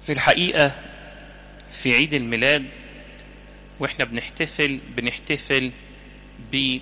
في الحقيقة في عيد الميلاد واحنا بنحتفل بنحتفل ب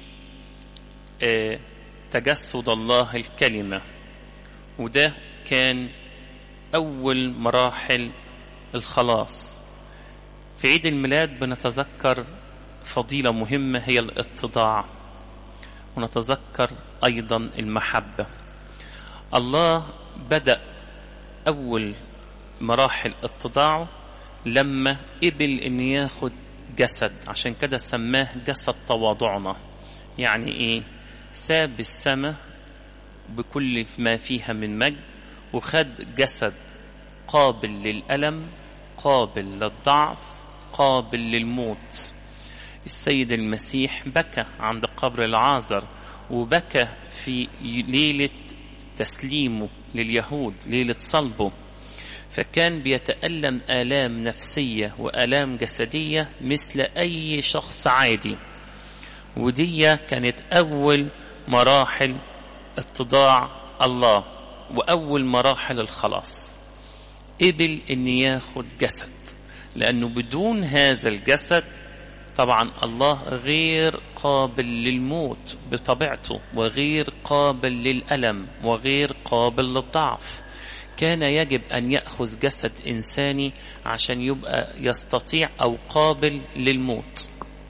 تجسد الله الكلمة وده كان أول مراحل الخلاص في عيد الميلاد بنتذكر فضيلة مهمة هي الاتضاع ونتذكر أيضا المحبة الله بدأ أول مراحل اتضاعه لما قبل ان ياخد جسد عشان كده سماه جسد تواضعنا يعني ايه ساب السماء بكل ما فيها من مجد وخد جسد قابل للألم قابل للضعف قابل للموت السيد المسيح بكى عند قبر العازر وبكى في ليلة تسليمه لليهود ليلة صلبه فكان بيتألم آلام نفسية وآلام جسدية مثل أي شخص عادي ودي كانت أول مراحل اتضاع الله وأول مراحل الخلاص قبل أن ياخد جسد لأنه بدون هذا الجسد طبعا الله غير قابل للموت بطبيعته وغير قابل للألم وغير قابل للضعف كان يجب أن يأخذ جسد إنساني عشان يبقى يستطيع أو قابل للموت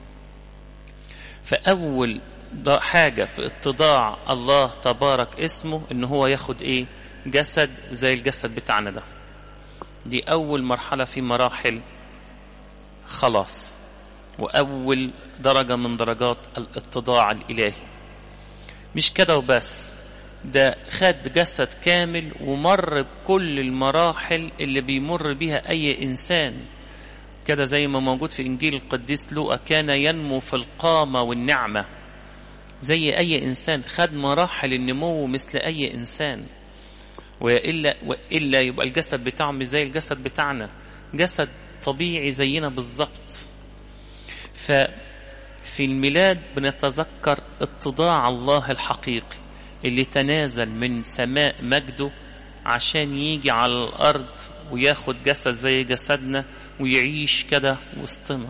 فأول حاجة في اتضاع الله تبارك اسمه إن هو ياخد إيه جسد زي الجسد بتاعنا ده دي أول مرحلة في مراحل خلاص وأول درجة من درجات الاتضاع الإلهي مش كده وبس ده خد جسد كامل ومر بكل المراحل اللي بيمر بيها أي إنسان كده زي ما موجود في إنجيل القديس لوقا كان ينمو في القامة والنعمة زي أي إنسان خد مراحل النمو مثل أي إنسان وإلا, وإلا يبقى الجسد بتاعه مش زي الجسد بتاعنا جسد طبيعي زينا بالظبط ففي الميلاد بنتذكر اتضاع الله الحقيقي اللي تنازل من سماء مجده عشان يجي على الأرض وياخد جسد زي جسدنا ويعيش كده وسطنا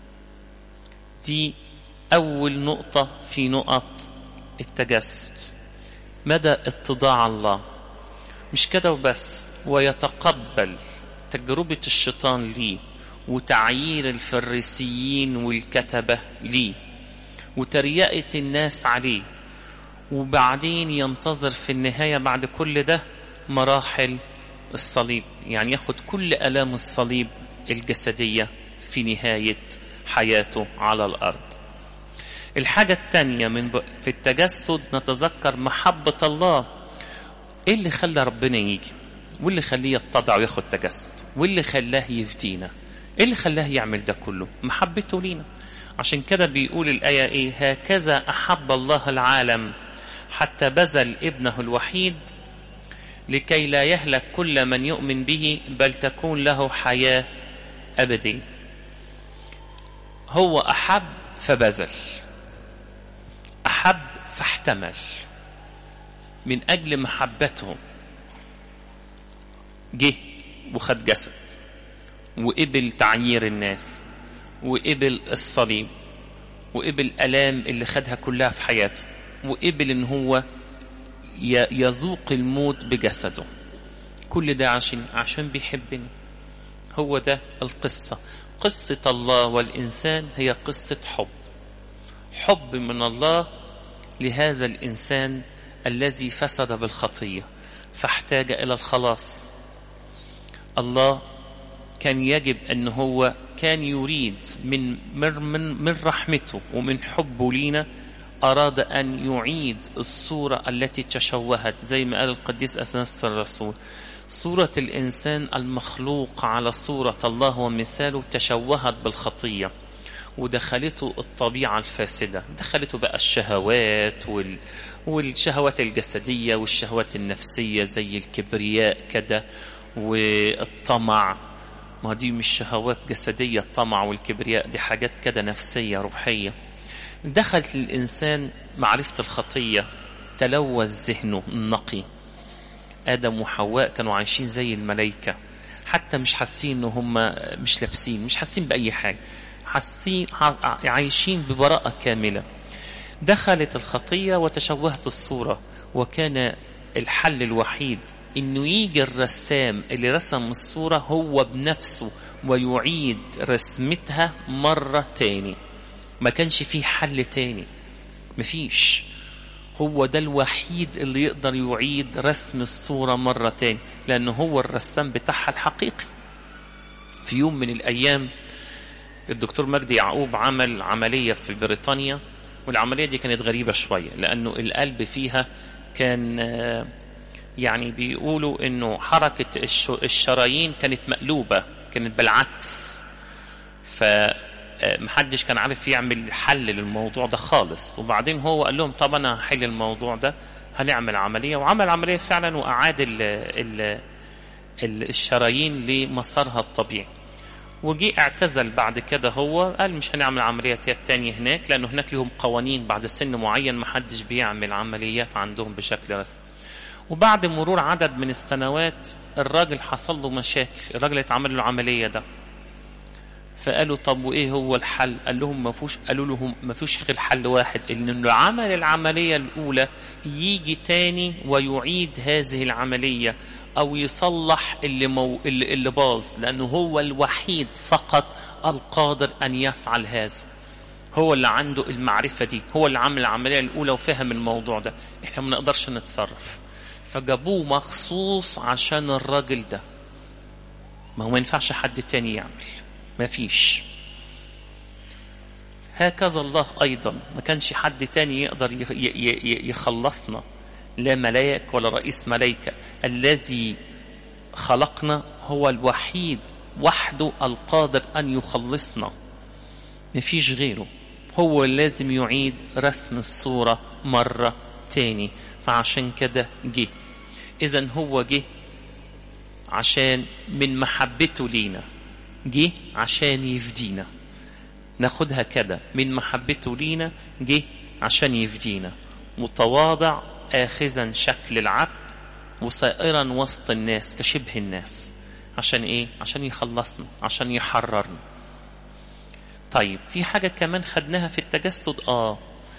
دي أول نقطة في نقط التجسد مدى اتضاع الله مش كده وبس ويتقبل تجربة الشيطان ليه وتعيير الفريسيين والكتبة ليه وتريقة الناس عليه وبعدين ينتظر في النهاية بعد كل ده مراحل الصليب يعني ياخد كل ألام الصليب الجسدية في نهاية حياته على الأرض الحاجة الثانية من في التجسد نتذكر محبة الله ايه اللي خلى ربنا يجي واللي خليه يتضع وياخد تجسد واللي خلاه يفدينا ايه اللي خلاه يعمل ده كله محبته لينا عشان كده بيقول الآية ايه هكذا أحب الله العالم حتى بذل ابنه الوحيد لكي لا يهلك كل من يؤمن به بل تكون له حياة أبدية هو أحب فبذل أحب فاحتمل من أجل محبته جه وخد جسد وقبل تعيير الناس وقبل الصليب وقبل الآلام اللي خدها كلها في حياته وقبل ان هو يذوق الموت بجسده كل ده عشان عشان بيحبني هو ده القصة قصة الله والإنسان هي قصة حب حب من الله لهذا الإنسان الذي فسد بالخطية فاحتاج إلى الخلاص الله كان يجب أن هو كان يريد من من من رحمته ومن حبه لينا أراد أن يعيد الصورة التي تشوهت زي ما قال القديس أساس الرسول صورة الإنسان المخلوق على صورة الله ومثاله تشوهت بالخطية ودخلته الطبيعة الفاسدة دخلته بقى الشهوات وال... والشهوات الجسدية والشهوات النفسية زي الكبرياء كده والطمع ما دي مش شهوات جسدية الطمع والكبرياء دي حاجات كده نفسية روحية دخلت للإنسان معرفة الخطية تلوث ذهنه النقي آدم وحواء كانوا عايشين زي الملائكة حتى مش حاسين ان هم مش لابسين مش حاسين باي حاجه حاسين عايشين ببراءه كامله دخلت الخطيه وتشوهت الصوره وكان الحل الوحيد انه يجي الرسام اللي رسم الصوره هو بنفسه ويعيد رسمتها مره تاني ما كانش فيه حل تاني مفيش هو ده الوحيد اللي يقدر يعيد رسم الصورة مرة تاني لأنه هو الرسام بتاعها الحقيقي في يوم من الأيام الدكتور مجدي يعقوب عمل عملية في بريطانيا والعملية دي كانت غريبة شوية لأنه القلب فيها كان يعني بيقولوا أنه حركة الشرايين كانت مقلوبة كانت بالعكس ف محدش كان عارف يعمل حل للموضوع ده خالص وبعدين هو قال لهم طب انا هحل الموضوع ده هنعمل عمليه وعمل عمليه فعلا واعاد ال ال ال الشرايين لمسارها الطبيعي وجي اعتزل بعد كده هو قال مش هنعمل عمليات تانية هناك لانه هناك لهم قوانين بعد سن معين محدش بيعمل عمليات عندهم بشكل رسمي وبعد مرور عدد من السنوات الراجل حصل له مشاكل الراجل اللي اتعمل له العمليه ده فقالوا طب وايه هو الحل قال لهم ما فيش قالوا لهم ما فيش غير حل واحد انه عمل العمليه الاولى يجي تاني ويعيد هذه العمليه او يصلح اللي مو اللي, اللي باظ لانه هو الوحيد فقط القادر ان يفعل هذا هو اللي عنده المعرفه دي هو اللي عمل العمليه الاولى وفهم الموضوع ده احنا ما نقدرش نتصرف فجابوه مخصوص عشان الراجل ده ما هو ما ينفعش حد تاني يعمل ما فيش هكذا الله أيضا ما كانش حد تاني يقدر يخلصنا لا ملاك ولا رئيس ملائكة الذي خلقنا هو الوحيد وحده القادر أن يخلصنا ما فيش غيره هو لازم يعيد رسم الصورة مرة تاني فعشان كده جه إذا هو جه عشان من محبته لينا جه عشان يفدينا ناخدها كده من محبته لينا جه عشان يفدينا متواضع آخذا شكل العبد وسائرا وسط الناس كشبه الناس عشان ايه عشان يخلصنا عشان يحررنا طيب في حاجة كمان خدناها في التجسد اه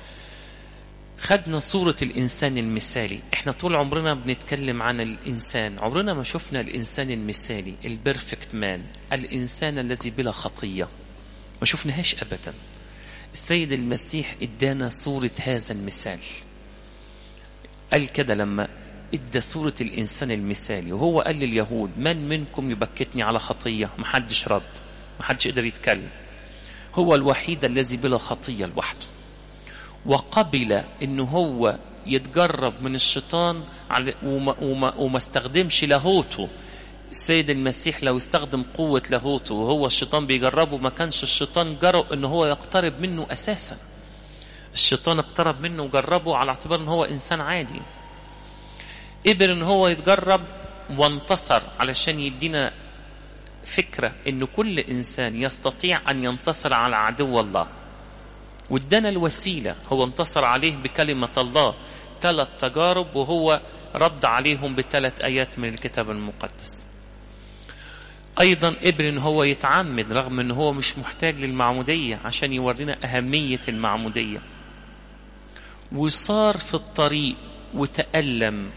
خدنا صورة الإنسان المثالي احنا طول عمرنا بنتكلم عن الإنسان عمرنا ما شفنا الإنسان المثالي البرفكت مان الإنسان الذي بلا خطية ما شفناهاش أبدا السيد المسيح ادانا صورة هذا المثال قال كده لما ادى صورة الإنسان المثالي وهو قال لليهود من منكم يبكتني على خطية محدش رد محدش قدر يتكلم هو الوحيد الذي بلا خطية لوحده وقبل ان هو يتجرب من الشيطان وما, وما, وما استخدمش لاهوته السيد المسيح لو استخدم قوة لاهوته وهو الشيطان بيجربه ما كانش الشيطان جرؤ ان هو يقترب منه اساسا الشيطان اقترب منه وجربه على اعتبار ان هو انسان عادي قبل ان هو يتجرب وانتصر علشان يدينا فكرة ان كل انسان يستطيع ان ينتصر على عدو الله وادانا الوسيلة هو انتصر عليه بكلمة الله ثلاث تجارب وهو رد عليهم بثلاث آيات من الكتاب المقدس أيضا قبل إن هو يتعمد رغم إن هو مش محتاج للمعمودية عشان يورينا أهمية المعمودية وصار في الطريق وتألم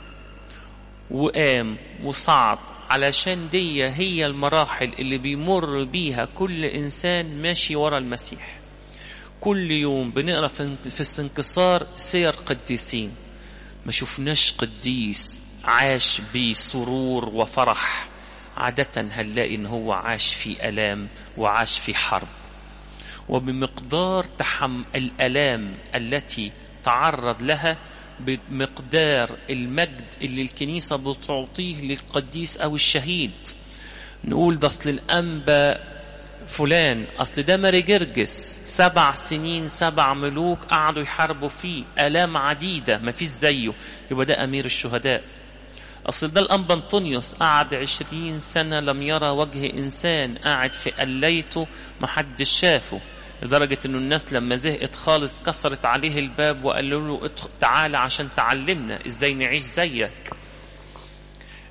وقام وصعد علشان دي هي المراحل اللي بيمر بيها كل إنسان ماشي ورا المسيح كل يوم بنقرا في السنكسار سير قديسين ما شفناش قديس عاش بسرور وفرح عادة هنلاقي ان هو عاش في الام وعاش في حرب وبمقدار تحم الالام التي تعرض لها بمقدار المجد اللي الكنيسة بتعطيه للقديس أو الشهيد نقول ده أصل الأنبا فلان أصل ده ماري جرجس سبع سنين سبع ملوك قعدوا يحاربوا فيه آلام عديدة ما فيش زيه يبقى ده أمير الشهداء أصل ده الأنبا أنطونيوس قعد عشرين سنة لم يرى وجه إنسان قاعد في قليته محدش شافه لدرجة انه الناس لما زهقت خالص كسرت عليه الباب وقالوا له تعالى عشان تعلمنا ازاي نعيش زيك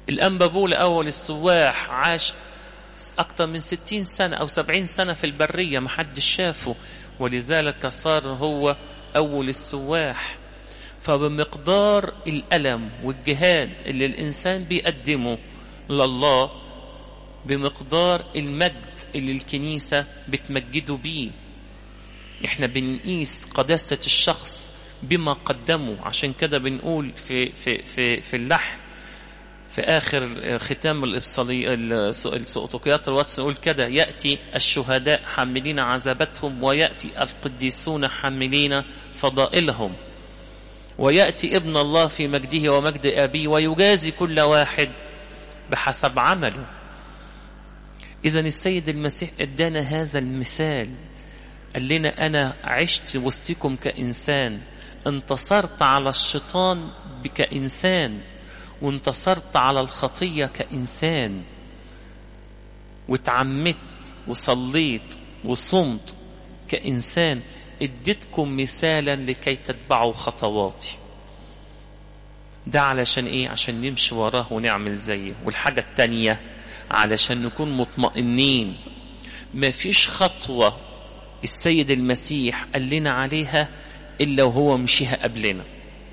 الأنبابولة أول السواح عاش أكثر من ستين سنة أو سبعين سنة في البرية محدش شافه ولذلك صار هو أول السواح فبمقدار الألم والجهاد اللي الإنسان بيقدمه لله بمقدار المجد اللي الكنيسة بتمجده بيه احنا بنقيس قداسة الشخص بما قدمه عشان كده بنقول في في في في اللحن في آخر ختام الإبصالي السقطوقيات الواتس نقول كده يأتي الشهداء حاملين عذابتهم ويأتي القديسون حاملين فضائلهم ويأتي ابن الله في مجده ومجد أبيه ويجازي كل واحد بحسب عمله إذا السيد المسيح ادانا هذا المثال قال لنا أنا عشت وسطكم كإنسان انتصرت على الشيطان كإنسان وانتصرت على الخطية كإنسان واتعمدت وصليت وصمت كإنسان اديتكم مثالا لكي تتبعوا خطواتي ده علشان ايه عشان نمشي وراه ونعمل زيه والحاجة التانية علشان نكون مطمئنين ما فيش خطوة السيد المسيح قال لنا عليها إلا وهو مشيها قبلنا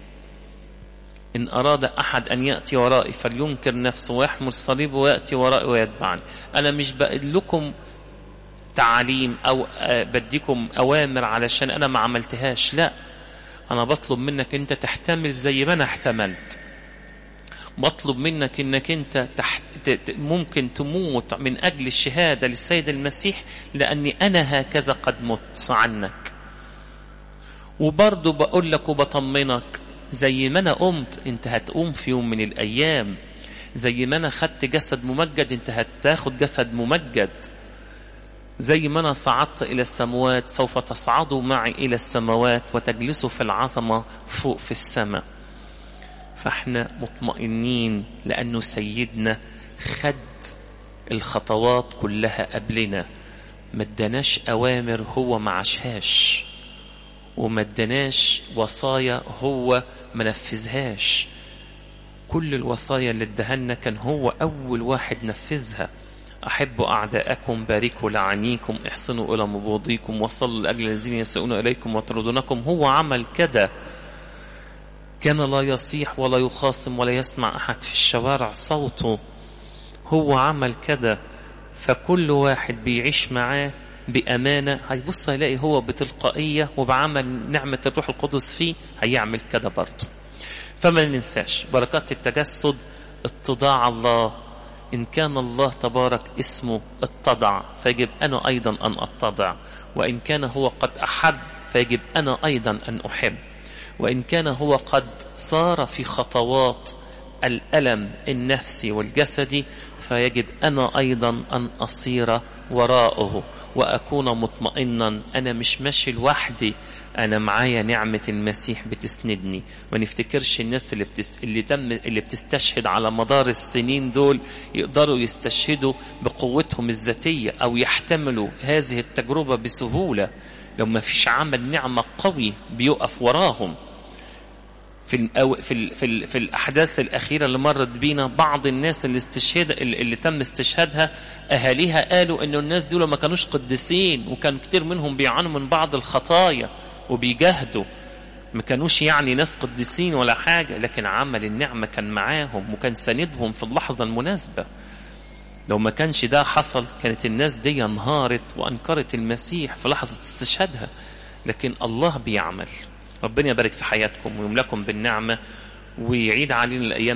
إن أراد أحد أن يأتي ورائي فلينكر نفسه ويحمل صليبه ويأتي ورائي ويتبعني أنا مش بقول لكم تعاليم أو بديكم أوامر علشان أنا ما عملتهاش لا أنا بطلب منك أنت تحتمل زي ما أنا احتملت بطلب منك أنك أنت تحت ممكن تموت من أجل الشهادة للسيد المسيح لأني أنا هكذا قد مت عنك وبرضه بقول لك وبطمنك زي ما أنا قمت أنت هتقوم في يوم من الأيام زي ما أنا خدت جسد ممجد أنت هتاخد جسد ممجد زي ما أنا صعدت إلى السماوات سوف تصعدوا معي إلى السماوات وتجلسوا في العظمة فوق في السماء فاحنا مطمئنين لأنه سيدنا خد الخطوات كلها قبلنا ما اداناش أوامر هو ما عاشهاش وما اداناش وصايا هو ما نفذهاش كل الوصايا اللي ادهلنا كان هو أول واحد نفذها أحبوا أعداءكم باركوا لعنيكم احسنوا إلى مبوضيكم وصلوا لأجل الذين يسيئون إليكم ويطردونكم هو عمل كده كان لا يصيح ولا يخاصم ولا يسمع أحد في الشوارع صوته هو عمل كده فكل واحد بيعيش معاه بأمانة هيبص هيلاقي هو بتلقائية وبعمل نعمة الروح القدس فيه هيعمل كده برضه فما ننساش بركات التجسد اتضاع الله إن كان الله تبارك اسمه اتضع فيجب أنا أيضا أن أتضع وإن كان هو قد أحب فيجب أنا أيضا أن أحب وإن كان هو قد صار في خطوات الألم النفسي والجسدي فيجب أنا أيضا أن أصير وراءه وأكون مطمئنا أنا مش ماشي لوحدي أنا معايا نعمة المسيح بتسندني ما نفتكرش الناس اللي, بتست... اللي, تم... اللي بتستشهد على مدار السنين دول يقدروا يستشهدوا بقوتهم الذاتية أو يحتملوا هذه التجربة بسهولة لو ما فيش عمل نعمة قوي بيقف وراهم في الأو... في ال... في, ال... في الاحداث الاخيره اللي مرت بينا بعض الناس اللي استشهد اللي, اللي تم استشهادها اهاليها قالوا انه الناس دول ما كانوش قديسين وكان كتير منهم بيعانوا من بعض الخطايا وبيجاهدوا ما كانوش يعني ناس قديسين ولا حاجه لكن عمل النعمه كان معاهم وكان ساندهم في اللحظه المناسبه لو ما كانش ده حصل كانت الناس دي انهارت وانكرت المسيح في لحظه استشهادها لكن الله بيعمل ربنا يبارك في حياتكم ويملكم بالنعمة ويعيد علينا الأيام